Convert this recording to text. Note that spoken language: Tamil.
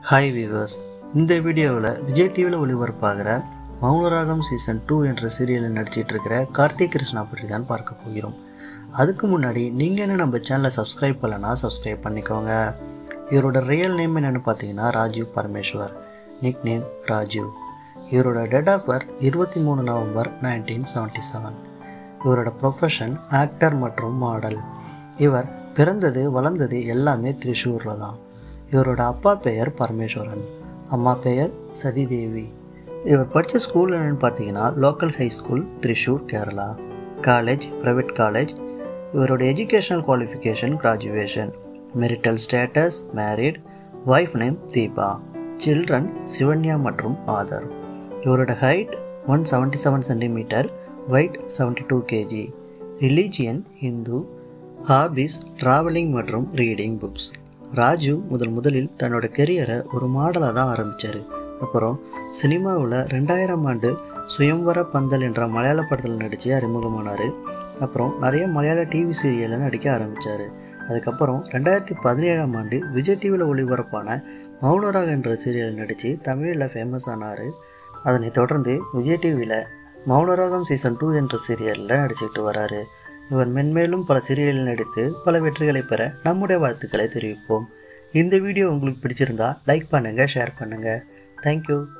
ஹாய் வீவர்ஸ் இந்த வீடியோவில் விஜய் டிவியில் ஒளிபரப்பாகிற மௌனராகம் சீசன் டூ என்ற சீரியலில் நடிச்சிட்டு இருக்கிற கார்த்திக் கிருஷ்ணா பற்றி தான் பார்க்க போகிறோம் அதுக்கு முன்னாடி நீங்கள் என்ன நம்ம சேனலை சப்ஸ்கிரைப் பண்ணலனா சப்ஸ்கிரைப் பண்ணிக்கோங்க இவரோட ரியல் நேம் என்னென்னு பார்த்தீங்கன்னா ராஜீவ் பரமேஸ்வர் நிக் நேம் ராஜீவ் இவரோட டேட் ஆஃப் பர்த் இருபத்தி மூணு நவம்பர் நைன்டீன் செவன்ட்டி செவன் இவரோட ப்ரொஃபஷன் ஆக்டர் மற்றும் மாடல் இவர் பிறந்தது வளர்ந்தது எல்லாமே திரிசூரில் தான் இவரோட அப்பா பெயர் பரமேஸ்வரன் அம்மா பெயர் சதிதேவி இவர் படித்த ஸ்கூல் என்னென்னு பார்த்தீங்கன்னா local high school Thrissur Kerala college private college இவரோட educational qualification graduation marital status married wife name Deepa children Sivanya மற்றும் ஆதர் இவரோட height one seventy seven centimetre weight seventy two KG religion Hindu hobbies travelling மற்றும் ரீடிங் புக்ஸ் ராஜு முதல் முதலில் தன்னோட கெரியரை ஒரு மாடலாக தான் ஆரம்பித்தார் அப்புறம் சினிமாவில் ரெண்டாயிரம் ஆண்டு சுயம்வர பந்தல் என்ற மலையாள படத்தில் நடித்து அறிமுகமானார் அப்புறம் நிறைய மலையாள டிவி சீரியலில் நடிக்க ஆரம்பித்தார் அதுக்கப்புறம் ரெண்டாயிரத்தி பதினேழாம் ஆண்டு விஜய் டிவியில் ஒளிபரப்பான மௌனராக் என்ற சீரியலில் நடித்து தமிழில் ஃபேமஸ் ஆனார் அதனைத் தொடர்ந்து விஜய் டிவியில் மௌனராகம் சீசன் டூ என்ற சீரியலில் நடிச்சுக்கிட்டு வராரு இவர் மென்மேலும் பல சீரியலில் நடித்து பல வெற்றிகளை பெற நம்முடைய வாழ்த்துக்களை தெரிவிப்போம் இந்த வீடியோ உங்களுக்கு பிடிச்சிருந்தா லைக் பண்ணுங்கள் ஷேர் பண்ணுங்கள் தேங்க்யூ